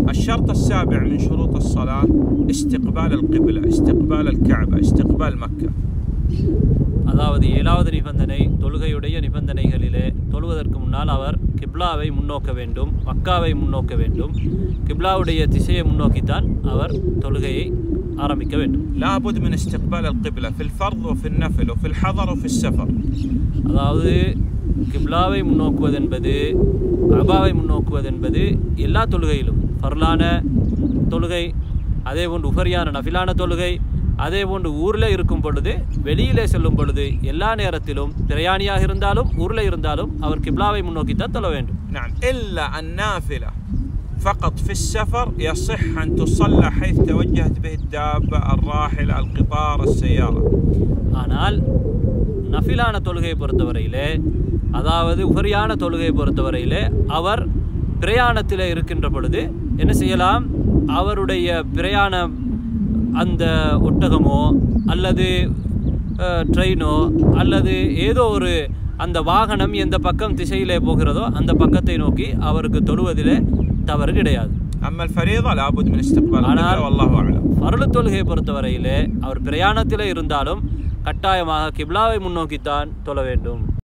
الشرط السابع من شروط الصلاة استقبال القبلة استقبال الكعبة استقبال مكة அதாவது ஏழாவது நிபந்தனை தொழுகையுடைய நிபந்தனைகளிலே தொழுவதற்கு முன்னால் அவர் கிப்லாவை முன்னோக்க வேண்டும் மக்காவை முன்னோக்க வேண்டும் கிப்லாவுடைய திசையை முன்னோக்கித்தான் அவர் தொழுகையை ஆரம்பிக்க வேண்டும் لابد من استقبال القبلة في الفرض وفي النفل وفي الحضر وفي السفر அதாவது கிப்லாவை முன்னோக்குவது என்பது அபாவை முன்னோக்குவது என்பது எல்லா தொழுகையிலும் ஃபர்லான தொழுகை அதே போன்று உபரியான நஃபிலான தொழுகை அதே போன்று ஊரில் இருக்கும் பொழுது வெளியிலே செல்லும் பொழுது எல்லா நேரத்திலும் பிரயாணியாக இருந்தாலும் ஊரில் இருந்தாலும் அவர் கிப்லாவை முன்னோக்கித்தான் தொழ வேண்டும் نعم إلا النافلة فقط في السفر يصح أن تصلى حيث توجهت به الدابة الراحلة القطار السيارة ஆனால் நஃபிலான தொழுகையை பொறுத்தவரையிலே அதாவது உபரியான தொழுகையை பொறுத்தவரையிலே அவர் பிரயாணத்தில் இருக்கின்ற பொழுது என்ன செய்யலாம் அவருடைய பிரயாணம் அந்த ஒட்டகமோ அல்லது அஹ், ட்ரெயினோ அல்லது ஏதோ ஒரு அந்த வாகனம் எந்த பக்கம் திசையிலே போகிறதோ அந்த பக்கத்தை நோக்கி அவருக்கு தொழுவதிலே தவறு கிடையாது أما الفريضة لابد من استقبال ஆனால் القبلة والله أعلم பருள தொழுகையை பொறுத்தவரையிலே அவர் பிரயாணத்தில் இருந்தாலும் கட்டாயமாக கிப்லாவை முன்னோக்கித்தான் தொழ வேண்டும்